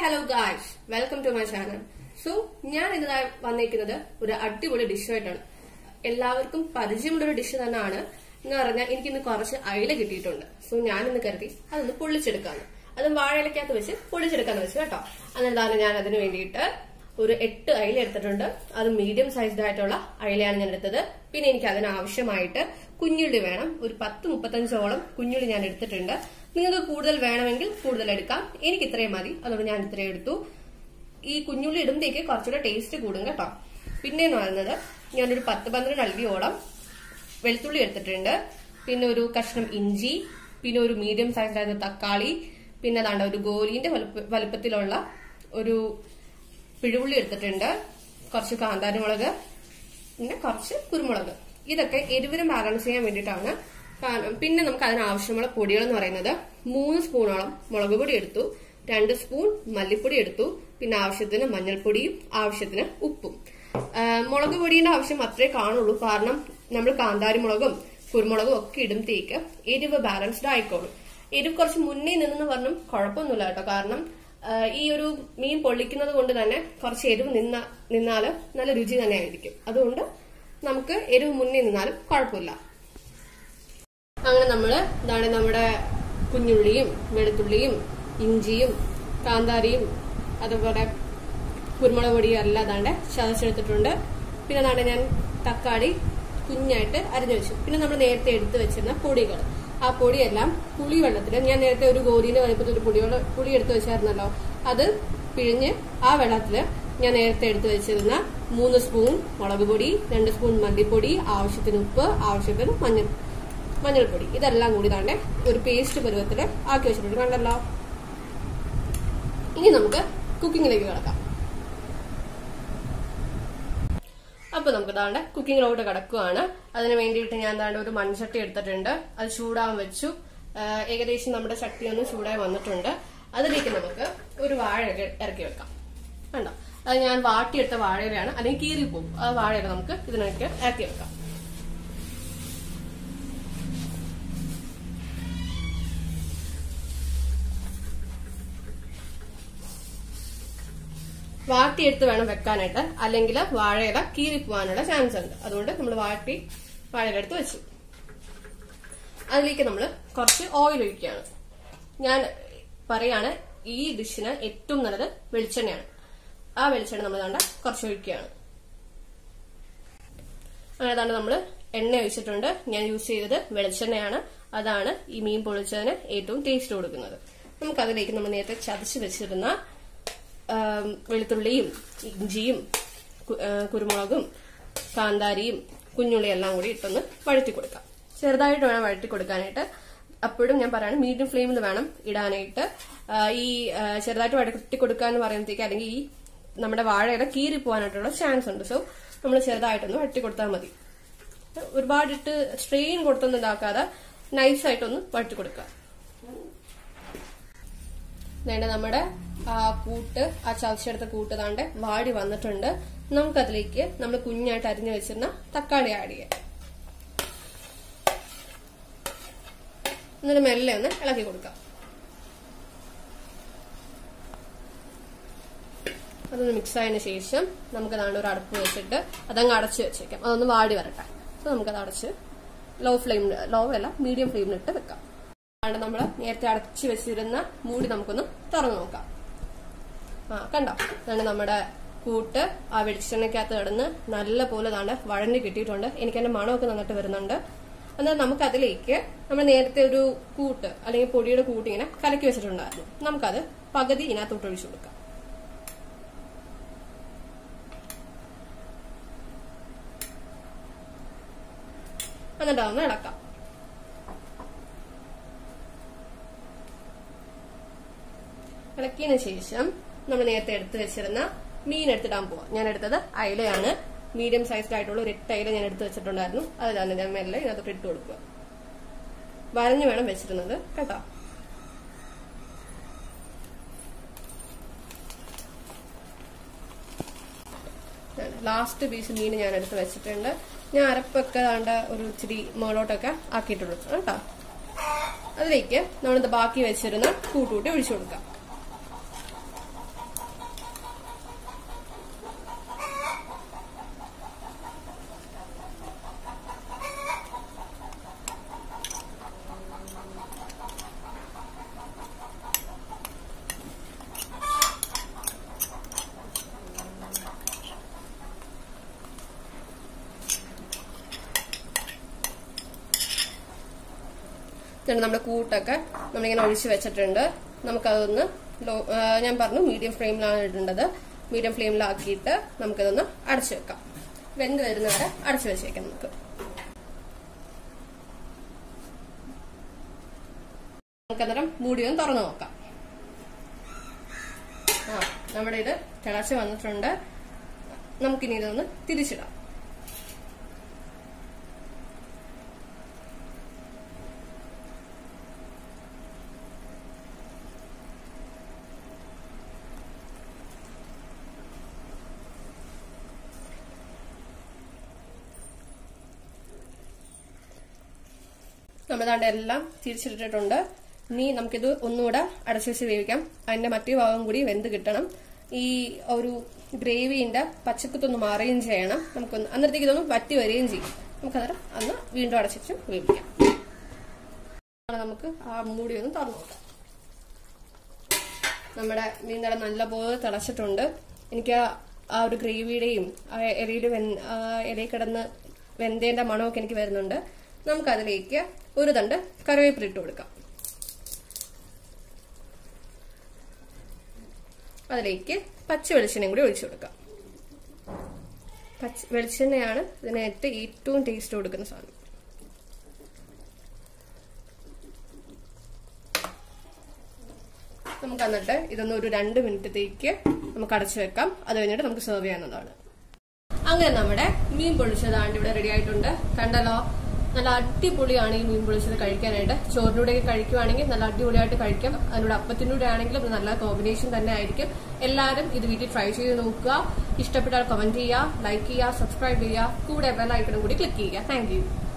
hello guys welcome to my channel so ഞാൻ ഇന്ന് ദാ വന്നിരിക്കുന്നത് ഒരു അടിപൊളി ഡിഷുമായിട്ടാണ് എല്ലാവർക്കും പരിചയമുള്ള ഒരു ഡിഷ് തന്നെയാണ് എന്ന് പറഞ്ഞാൽ എനിക്കിന്ന് കുറച്ച് അയില കിട്ടിയിട്ടുണ്ട് സോ ഞാനിന്ന് കരുതി അതൊന്ന് പൊള്ളിച്ചെടുക്കാന്ന് അതും വാഴയിലക്കകത്ത് വെച്ച് പൊള്ളിച്ചെടുക്കാന്ന് വെച്ചു കേട്ടോ അതെന്താണ് ഞാൻ അതിന് വേണ്ടിയിട്ട് ഒരു എട്ട് അയില എടുത്തിട്ടുണ്ട് അത് മീഡിയം സൈസ്ഡ് ആയിട്ടുള്ള അയിലയാണ് ഞാൻ എടുത്തത് പിന്നെ എനിക്ക് അതിന് ആവശ്യമായിട്ട് കുഞ്ഞുള്ളി വേണം ഒരു പത്ത് മുപ്പത്തഞ്ചോളം കുഞ്ഞുള്ളി ഞാൻ എടുത്തിട്ടുണ്ട് നിങ്ങൾക്ക് കൂടുതൽ വേണമെങ്കിൽ കൂടുതൽ എടുക്കാം എനിക്ക് ഇത്രയും മതി അതുകൊണ്ട് ഞാൻ ഇത്രയും എടുത്തു ഈ കുഞ്ഞുള്ളി ഇടുമ്പോഴേക്ക് കുറച്ചുകൂടെ ടേസ്റ്റ് കൂടും കേട്ടോ പിന്നെ എന്ന് പറയുന്നത് ഞാനൊരു പത്ത് പന്ത്രണ്ട് അല്ലിയോളം വെളുത്തുള്ളി എടുത്തിട്ടുണ്ട് പിന്നെ ഒരു കഷ്ണം ഇഞ്ചി പിന്നെ ഒരു മീഡിയം സൈസിലായിരുന്ന തക്കാളി പിന്നെ അതാണ്ട് ഒരു ഗോലീന്റെ വലുപ്പ- വലുപ്പത്തിലുള്ള ഒരു പിഴുപുള്ളി എടുത്തിട്ടുണ്ട് കുറച്ച് കാന്താരിമുളക് പിന്നെ കുറച്ച് കുരുമുളക് ഇതൊക്കെ എരിവിന് ബാലൻസ് ചെയ്യാൻ വേണ്ടിയിട്ടാണ് കാരണം പിന്നെ നമുക്ക് അതിന് ആവശ്യമുള്ള പൊടികൾ എന്ന് പറയുന്നത് മൂന്ന് സ്പൂണോളം മുളക് പൊടി എടുത്തു രണ്ട് സ്പൂൺ മല്ലിപ്പൊടി എടുത്തു പിന്നെ ആവശ്യത്തിന് മഞ്ഞൾപ്പൊടിയും ആവശ്യത്തിന് ഉപ്പും ആ, മുളക് പൊടിയുടെ ആവശ്യം അത്രേ കാണുള്ളൂ കാരണം നമ്മൾ കാന്താരി മുളകും കുരുമുളകും ഒക്കെ ഇടുമ്പത്തേക്ക് എരിവ് ബാലൻസ്ഡ് ആയിക്കോളും എരിവ് കുറച്ച് മുന്നേ നിന്നെന്ന് പറഞ്ഞും കുഴപ്പമൊന്നുമില്ല കേട്ടോ കാരണം ആ, ഈ ഒരു മീൻ പൊള്ളിക്കുന്നത് കൊണ്ട് തന്നെ കുറച്ച് എരിവ് നിന്ന നിന്നാല് നല്ല രുചി തന്നെ ആയിരിക്കും അതുകൊണ്ട് നമുക്ക് എരിവ് മുന്നേ നിന്നാലും കുഴപ്പമില്ല അങ്ങനെ നമ്മള് ഇതാണ് നമ്മുടെ കുഞ്ഞുള്ളിയും വെളുത്തുള്ളിയും ഇഞ്ചിയും കാന്താരിയും അതുപോലെ കുരുമുളക് പൊടിയും എല്ലാം അതാണ്ട് ചതച്ചെടുത്തിട്ടുണ്ട് പിന്നെ അതാണ്ട് ഞാൻ തക്കാളി കുഞ്ഞായിട്ട് അരിഞ്ഞു വെച്ചു പിന്നെ നമ്മൾ നേരത്തെ എടുത്ത് വെച്ചിരുന്ന പൊടികൾ ആ പൊടിയെല്ലാം പുളി വെള്ളത്തിൽ ഞാൻ നേരത്തെ ഒരു ഗോരീന്റെ വലുപ്പത്തിൽ ഒരു പുളിയോട് പുളി എടുത്ത് വെച്ചായിരുന്നല്ലോ അത് പിഴിഞ്ഞ് ആ വെള്ളത്തിൽ ഞാൻ നേരത്തെ എടുത്ത് വെച്ചിരുന്ന മൂന്ന് സ്പൂൺ മുളക് പൊടി രണ്ട് സ്പൂൺ മല്ലിപ്പൊടി ആവശ്യത്തിന് ഉപ്പ് ആവശ്യത്തിന് മഞ്ഞൾ മഞ്ഞൾപ്പൊടി ഇതെല്ലാം കൂടി താണ്ടെ ഒരു പേസ്റ്റ് പരുവത്തിൽ ആക്കി വെച്ചിട്ടുണ്ട് കണ്ടല്ലോ ഇനി നമുക്ക് കുക്കിങ്ങിലേക്ക് കിടക്കാം അപ്പൊ നമുക്ക് താണ്ടെ കുക്കിങ്ങിലോട്ട് കിടക്കുവാണ് അതിന് വേണ്ടിയിട്ട് ഞാൻ താണ്ടെ ഒരു മൺചട്ടി എടുത്തിട്ടുണ്ട് അത് ചൂടാൻ വെച്ചു ആ, ഏകദേശം നമ്മുടെ ചട്ടി ഒന്ന് ചൂടായി വന്നിട്ടുണ്ട് അതിലേക്ക് നമുക്ക് ഒരു വാഴ ഇറക്കി വെക്കാം കണ്ടോ അത് ഞാൻ വാട്ടിയെടുത്ത വാഴയിലാണ് അല്ലെങ്കിൽ കീറിപ്പോകും ആ വാഴയില നമുക്ക് ഇതിനൊക്കെ ഇറക്കി വെക്കാം വാട്ടിയെടുത്ത് വേണം വെക്കാനായിട്ട് അല്ലെങ്കിൽ വാഴയില കീറിപ്പോവാനുള്ള ചാൻസ് ഉണ്ട് അതുകൊണ്ട് നമ്മൾ വാട്ടി വാഴയില എടുത്ത് വെച്ചു അതിലേക്ക് നമ്മൾ കുറച്ച് ഓയിൽ ഒഴിക്കുകയാണ് ഞാൻ പറയാണ് ഈ ഡിഷിന് ഏറ്റവും നല്ലത് വെളിച്ചെണ്ണയാണ് ആ വെളിച്ചെണ്ണ നമ്മൾ വേണ്ട കുറച്ച് ഒഴിക്കുകയാണ് അങ്ങനെ അതാണ് നമ്മൾ എണ്ണ ഒഴിച്ചിട്ടുണ്ട് ഞാൻ യൂസ് ചെയ്തത് വെളിച്ചെണ്ണയാണ് അതാണ് ഈ മീൻ പൊളിച്ചതിന് ഏറ്റവും ടേസ്റ്റ് കൊടുക്കുന്നത് നമുക്ക് അതിലേക്ക് നമ്മൾ നേരത്തെ ചതച്ച് വെച്ചിരുന്ന ആം, വെളുത്തുള്ളിയും ഇഞ്ചിയും കു- ആ, കുരുമുളകും കാന്താരിയും കുഞ്ഞുള്ളിയും എല്ലാം കൂടി ഇട്ടൊന്ന് വഴറ്റി കൊടുക്കാം ചെറുതായിട്ട് വേണം വഴറ്റി കൊടുക്കാനായിട്ട് അപ്പോഴും ഞാൻ പറയാണ് മീഡിയം ഫ്ലെയിമിൽ വേണം ഇടാനായിട്ട് ആ, ഈ ആ, ചെറുതായിട്ട് വഴറ്റി കൊടുക്കുക എന്ന് പറയുമ്പോഴത്തേക്ക് അല്ലെങ്കിൽ ഈ നമ്മുടെ വാഴയില കീറി പോകാനായിട്ടുള്ള ചാൻസ് ഉണ്ട് സോ നമ്മൾ ചെറുതായിട്ടൊന്ന് വഴറ്റി കൊടുത്താൽ മതി ഒരുപാട് ഇട്ട് സ്ട്രെയിൻ കൊടുത്തൊന്നും ഇതാക്കാതെ നൈസായിട്ടൊന്ന് വഴറ്റി കൊടുക്കുക വേണ്ട നമ്മുടെ ആ കൂട്ട് ആ ചതച്ചെടുത്ത കൂട്ട് താണ്ട് വാടി വന്നിട്ടുണ്ട് നമുക്കതിലേക്ക് നമ്മൾ കുഞ്ഞായിട്ട് അരിഞ്ഞു വെച്ചിരുന്ന തക്കാളി ആഡ് ചെയ്യാം എന്നിട്ട് മെല്ലെ ഒന്ന് ഇളക്കി കൊടുക്കാം അതൊന്ന് മിക്സ് ആയതിനു ശേഷം നമുക്ക് അതാണ്ട് ഒരു അടുപ്പ് വെച്ചിട്ട് അതങ്ങ് അടച്ച് വെച്ചേക്കാം അതൊന്ന് വാടി വരട്ടെ അപ്പൊ നമുക്കത് അടച്ച് ലോ ഫ്ലെയിമിൽ ലോ അല്ല മീഡിയം ഫ്ലെയിമിലിട്ട് വെക്കാം അതാണ് നമ്മൾ നേരത്തെ അടച്ചു വെച്ചിരുന്ന മൂടി നമുക്കൊന്ന് തുറന്നു നോക്കാം ആ കണ്ടോ അതാണ് നമ്മുടെ കൂട്ട് ആ വെളിച്ചെണ്ണയ്ക്കകത്ത് കിടന്ന് നല്ല പോലെ താണ്ട് വഴഞ്ഞു കിട്ടിയിട്ടുണ്ട് എനിക്ക് അതിന്റെ മണമൊക്കെ നന്നിട്ട് വരുന്നുണ്ട് എന്നാൽ നമുക്ക് അതിലേക്ക് നമ്മൾ നേരത്തെ ഒരു കൂട്ട് അല്ലെങ്കിൽ പൊടിയുടെ കൂട്ട് ഇങ്ങനെ കലക്കി വെച്ചിട്ടുണ്ടായിരുന്നു നമുക്കത് പകുതി ഇതിനകത്തോട്ട് ഒഴിച്ചു കൊടുക്കാം എന്നിട്ട് അതൊന്ന് ഇളക്കാം ഇളക്കിയതിനു ശേഷം നമ്മൾ നേരത്തെ എടുത്തു വെച്ചിരുന്ന മീൻ എടുത്തിടാൻ പോവാം ഞാൻ എടുത്തത് അയിലയാണ് മീഡിയം സൈസ്ഡ് ആയിട്ടുള്ള ഒരു എട്ട് അയില ഞാൻ എടുത്തു വെച്ചിട്ടുണ്ടായിരുന്നു അതിലാണ് ഞാൻ മെല്ലെ ഇതിനകത്തോട്ട് ഇട്ട് കൊടുക്കുക വരഞ്ഞു വേണം വെച്ചിരുന്നത് കേട്ടോ ലാസ്റ്റ് പീസ് മീൻ ഞാൻ എടുത്ത് വെച്ചിട്ടുണ്ട് ഞാൻ അരപ്പൊക്കെ ദാണ്ട ഒരു ഇച്ചിരി മുകളോട്ടൊക്കെ ആക്കിയിട്ടുള്ളൂ കേട്ടോ അതിലേക്ക് നമ്മളിത് ബാക്കി വെച്ചിരുന്ന കൂട്ടുകൂട്ടി ഒഴിച്ചു കൊടുക്കാം എന്നിട്ട് നമ്മുടെ കൂട്ടൊക്കെ നമ്മളിങ്ങനെ ഒഴിച്ച് വെച്ചിട്ടുണ്ട് നമുക്കതൊന്ന് ലോ ആ, ഞാൻ പറഞ്ഞു മീഡിയം ഫ്ലെയിമിലാണ് ഇടേണ്ടത് മീഡിയം ഫ്ലെയിമിലാക്കിയിട്ട് നമുക്കിതൊന്ന് അടച്ചു വെക്കാം വെന്ത് വരുന്നവരെ അടച്ചു വെച്ചേക്കാം നമുക്ക് നമുക്കന്നേരം മൂടി ഒന്ന് തുറന്നു നോക്കാം ആ നമ്മുടെ ഇത് തിളച്ച് വന്നിട്ടുണ്ട് നമുക്കിനി ഇതൊന്ന് തിരിച്ചിടാം നമ്മളതാണ്ട് എല്ലാം തിരിച്ചിട്ടിട്ടുണ്ട് ഇനി നമുക്കിത് ഒന്നുകൂടെ അടച്ചു വെച്ച് വേവിക്കാം അതിന്റെ മറ്റേ ഭാഗം കൂടി വെന്ത് കിട്ടണം ഈ ഒരു ഗ്രേവിന്റെ പച്ചക്കുത്തൊന്ന് മാറുകയും ചെയ്യണം നമുക്കൊന്ന് അന്നേരത്തേക്ക് ഇതൊന്ന് വറ്റി വരികയും ചെയ്യും നമുക്കന്നേരം അന്ന് വീണ്ടും അടച്ചു വേവിക്കാം അങ്ങനെ നമുക്ക് ആ മൂടി ഒന്ന് തുറന്നു നോക്കാം നമ്മുടെ മീൻതട നല്ലപോലെ തിളച്ചിട്ടുണ്ട് എനിക്ക് ആ- ആ ഒരു ഗ്രേവിയുടെയും ആ ഇലയിൽ ഇലയിൽ കിടന്ന് വെന്തേന്റെ മണമൊക്കെ എനിക്ക് വരുന്നുണ്ട് നമുക്കതിലേക്ക് ഒരു തണ്ട് കറിവേപ്പില ഇട്ട് കൊടുക്കാം അതിലേക്ക് പച്ച വെളിച്ചെണ്ണയും കൂടി ഒഴിച്ചു കൊടുക്കാം പച്ച വെളിച്ചെണ്ണയാണ് ഇതിനകത്ത് ഏറ്റവും ടേസ്റ്റ് കൊടുക്കുന്ന സാധനം നമുക്ക് എന്നിട്ട് ഇതൊന്ന് ഒരു രണ്ട് മിനിറ്റത്തേക്ക് നമുക്ക് അടച്ചു വെക്കാം അത് കഴിഞ്ഞിട്ട് നമുക്ക് സെർവ് ചെയ്യാവുന്നതാണ് അങ്ങനെ നമ്മുടെ മീൻ പൊളിച്ചതാണ്ട് ഇവിടെ റെഡി ആയിട്ടുണ്ട് കണ്ടല്ലോ നല്ല അടിപൊളിയാണ് ഈ മീൻ പൊളിച്ചത് കഴിക്കാനായിട്ട് ചോറിനൂടെ കഴിക്കുവാണെങ്കിൽ നല്ല അടിപൊളിയായിട്ട് കഴിക്കാം അതിനോട് അപ്പത്തിനൂടെ ആണെങ്കിലും ഇത് നല്ല കോമ്പിനേഷൻ തന്നെ ആയിരിക്കും എല്ലാവരും ഇത് വീട്ടിൽ ട്രൈ ചെയ്ത് നോക്കുക ഇഷ്ടപ്പെട്ടാൽ കമന്റ് ചെയ്യുക ലൈക്ക് ചെയ്യുക സബ്സ്ക്രൈബ് ചെയ്യുക കൂടെ ബെൽ ഐക്കണും കൂടി ക്ലിക്ക് ചെയ്യുക താങ്ക് യു